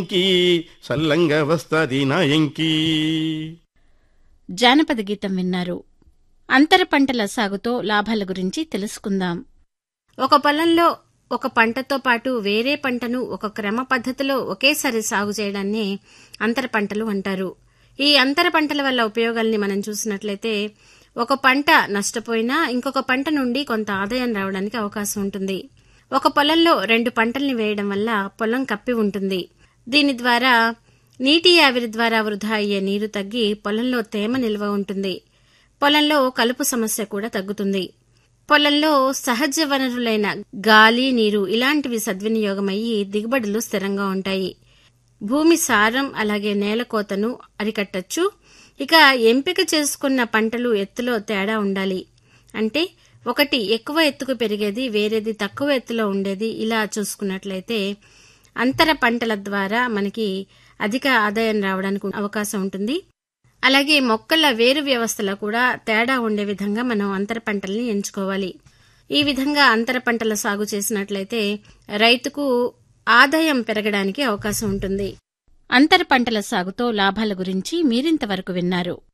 ఎంకి సల్లంగా వస్తాది నా ఎంకి జానపద గీతం విన్నారు అంతర పంటల సాగుతో లాభాల గురించి తెలుసుకుందాం ఒక పొలంలో ఒక పంటతో పాటు వేరే పంటను ఒక క్రమ పద్ధతిలో ఒకేసారి సాగు చేయడాన్ని అంతర పంటలు అంటారు ఈ అంతర పంటల వల్ల ఉపయోగాల్ని మనం చూసినట్లయితే ఒక పంట నష్టపోయినా ఇంకొక పంట నుండి కొంత ఆదాయం రావడానికి అవకాశం ఉంటుంది ఒక పొలంలో రెండు పంటల్ని వేయడం వల్ల పొలం కప్పి ఉంటుంది దీని ద్వారా నీటి ఆవిరి ద్వారా వృధా అయ్యే నీరు తగ్గి పొలంలో తేమ నిల్వ ఉంటుంది పొలంలో కలుపు సమస్య కూడా తగ్గుతుంది పొలంలో సహజ వనరులైన గాలి నీరు ఇలాంటివి సద్వినియోగమయ్యి దిగుబడులు స్థిరంగా ఉంటాయి భూమి సారం అలాగే నేల కోతను అరికట్టచ్చు ఇక ఎంపిక చేసుకున్న పంటలు ఎత్తులో తేడా ఉండాలి అంటే ఒకటి ఎక్కువ ఎత్తుకు పెరిగేది వేరేది తక్కువ ఎత్తులో ఉండేది ఇలా చూసుకున్నట్లయితే అంతర పంటల ద్వారా మనకి అధిక ఆదాయం రావడానికి అవకాశం ఉంటుంది అలాగే మొక్కల వేరు వ్యవస్థలో కూడా తేడా ఉండే విధంగా మనం అంతర పంటల్ని ఎంచుకోవాలి ఈ విధంగా అంతర పంటల సాగు చేసినట్లయితే రైతుకు ఆదాయం పెరగడానికి అవకాశం ఉంటుంది అంతర పంటల సాగుతో లాభాల గురించి మీరింతవరకు విన్నారు